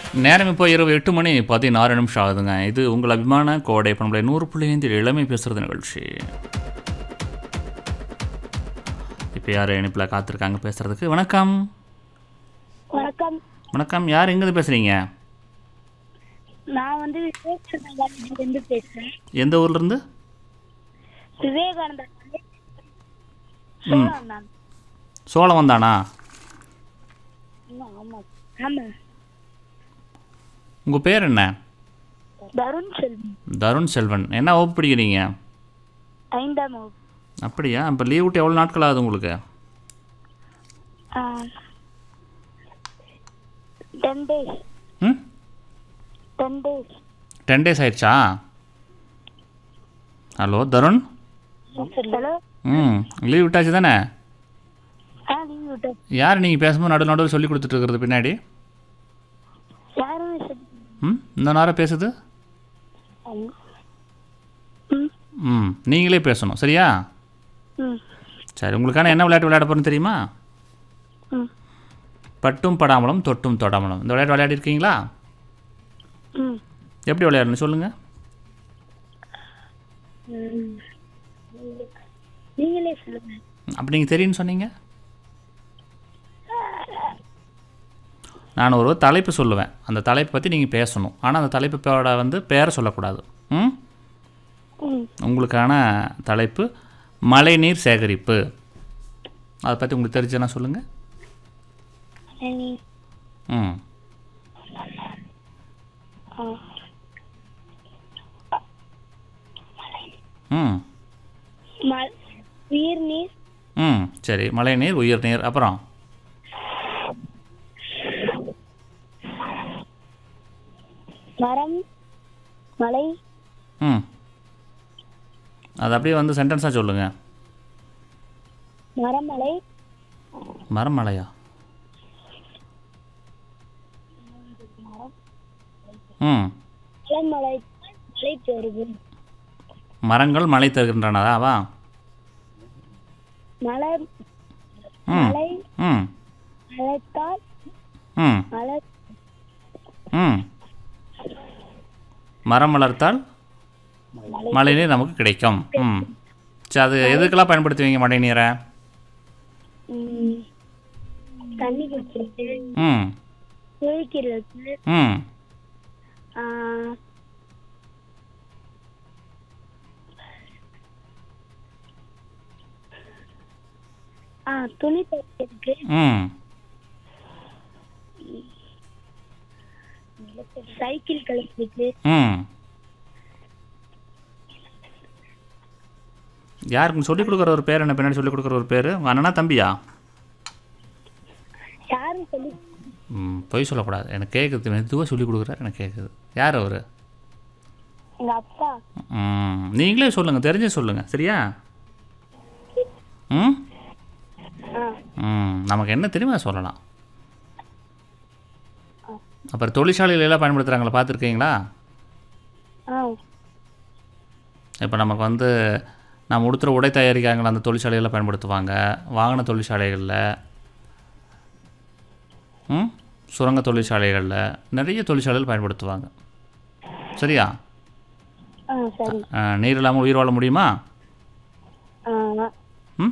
நேரம் இப்போ இரவு எட்டு மணி பதினாறு நிமிஷம் ஆகுதுங்க இது உங்கள் அபிமான கோடை பண்புடைய நூறு புள்ளி ஐந்து இளமை பேசுறது நிகழ்ச்சி இப்போ யார் இணைப்பில் காத்திருக்காங்க பேசுறதுக்கு வணக்கம் வணக்கம் வணக்கம் யார் எங்கேருந்து பேசுகிறீங்க நான் வந்து விவேகானந்தா காலேஜ்லேருந்து பேசுகிறேன் எந்த ஊர்லேருந்து விவேகானந்தா காலேஜ் சோழம் தான் சோளம் வந்தானா ஆமாம் ஆமாம் ஆமாம் உங்கள் பேர் என்ன தருண் செல்வி தருண் செல்வன் என்ன வகுப்பு படிக்கிறீங்க ஐந்தாம் வகுப்பு அப்படியா இப்போ லீவ் விட்டு எவ்வளோ நாட்கள் ஆகுது உங்களுக்கு டென் டேஸ் ம் டென் டேஸ் டென் டேஸ் ஆயிடுச்சா ஹலோ தருண் ஹலோ ம் லீவ் விட்டாச்சு தானே ஆ லீவ் விட்டேன் யார் நீங்கள் பேசும்போது நடு நடுவில் சொல்லி கொடுத்துட்டு இருக்கிறது பின்னாடி யாருமே சொல்லி ம் இந்த நேரம் பேசுது ம் ம் நீங்களே பேசணும் சரியா ம் சரி உங்களுக்கான என்ன விளையாட்டு விளையாட போகிறேன்னு தெரியுமா ம் பட்டும் படாமலும் தொட்டும் தொடாமலும் இந்த விளையாட்டு விளையாடி இருக்கீங்களா ம் எப்படி விளையாடணும் சொல்லுங்கள் ம். நீங்களே சொல்லுங்க அப்படி நீங்கள் தெரியும்னு சொன்னீங்க நான் ஒரு தலைப்பு சொல்லுவேன் அந்த தலைப்பை பற்றி நீங்கள் பேசணும் ஆனால் அந்த தலைப்போட வந்து பேரை சொல்லக்கூடாது ம் ம் உங்களுக்கான தலைப்பு மழைநீர் சேகரிப்பு அதை பற்றி உங்களுக்கு தெரிஞ்சுன்னா சொல்லுங்கள் நீ ம் ஆ ம் மல் உயிர் நீர் ம் சரி மழைநீர் உயிர் நீர் அப்புறம் மரம் மலை ம் அது அப்படியே வந்து சென்டென்ஸாக சொல்லுங்கள் மரமலை மரம் மலையா ம் மலை மலை பெருகு மரங்கள் மழை தருகின்றனதாவா மலை ம் மலை ம் மலைத்தால் ம் மலை ம் மரம் வளர்த்தால் மழைநீர் நமக்கு கிடைக்கும் ம் சரி அது எதுக்கெல்லாம் பயன்படுத்துவீங்க மழை நீரை ம், தண்ணி குடிக்கிறது ம் குளிக்கிறது ம் ஆ, ஆ துணி துவைக்கிறதுக்கு ம் சைக்கிள் கழுத்துக்கு ம் யாருக்கு சொல்லிக் கொடுக்குற ஒரு பேர் என்ன பின்னாடி சொல்லிக் கொடுக்குற ஒரு பேர் அண்ணனா தம்பியா யாரும் சொல்லி ம் பொய் சொல்லக்கூடாது எனக்கு கேட்குது மெதுவாக சொல்லிக் கொடுக்குறாரு எனக்கு கேட்குது யார் அவர் எங்க அப்பா ம் நீங்களே சொல்லுங்கள் தெரிஞ்சே சொல்லுங்கள் சரியா ம் ஆ ம் நமக்கு என்ன தெரியுமா சொல்லலாம் அப்புறம் தொழிற்சாலையில எல்லாம் பயன்படுத்துகிறாங்களா பார்த்துருக்கீங்களா ஆ இப்போ நமக்கு வந்து நம்ம உடுத்துற உடை தயாரிக்காங்களா அந்த தொழிற்சாலையில் பயன்படுத்துவாங்க வாகன தொழிற்சாலைகளில் ம் சுரங்க தொழிற்சாலைகளில் நிறைய தொழிற்சாலைகள் பயன்படுத்துவாங்க சரியா ஆ சரி ஆ, நீர் இல்லாமல் உயிர் வாழ முடியுமா ஆ ம்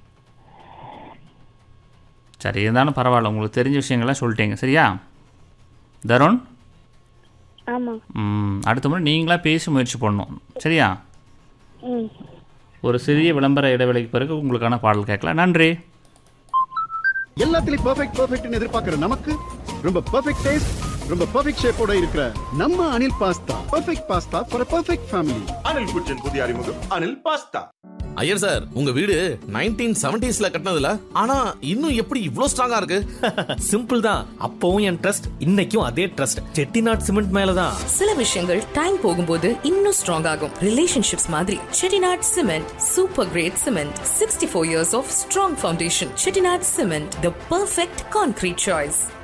சரி இருந்தாலும் பரவாயில்ல உங்களுக்கு தெரிஞ்ச விஷயங்கள்லாம் சொல்லிட்டீங்க சரியா தருண் ஆமாம் ம், அடுத்த முறை நீங்களாக பேசி முயற்சி பண்ணணும் சரியா ம் ஒரு சிறிய விளம்பர இடைவெளிக்கு பிறகு உங்களுக்கான பாடல் கேட்கலாம் நன்றி எல்லாத்துலயும் பெர்ஃபெக்ட் பெர்ஃபெக்ட்னு எதிர்பார்க்கிற நமக்கு ரொம்ப பெர்ஃபெக்ட் டேஸ்ட் ரொம்ப பெர்ஃபெக்ட் ஷேப்போட இருக்கிற நம்ம Anil pasta perfect pasta for perfect family Anil kitchen புதிய அறிமுகம் அனில் பாஸ்தா ஐயர் சார் உங்க வீடு நைன்டீன் செவன்டிஸ்ல கட்டினதுல ஆனா இன்னும் எப்படி இவ்ளோ ஸ்ட்ராங்கா இருக்கு சிம்பிள் தான் அப்பவும் என் ட்ரஸ்ட் இன்னைக்கும் அதே ட்ரஸ்ட் செட்டிநாட் சிமெண்ட் மேலதான் சில விஷயங்கள் டைம் போகும்போது இன்னும் ஸ்ட்ராங் ஆகும் ரிலேஷன்ஷிப்ஸ் மாதிரி Chettinad cement super grade cement sixty four years of strong foundation Chettinad cement the perfect concrete choice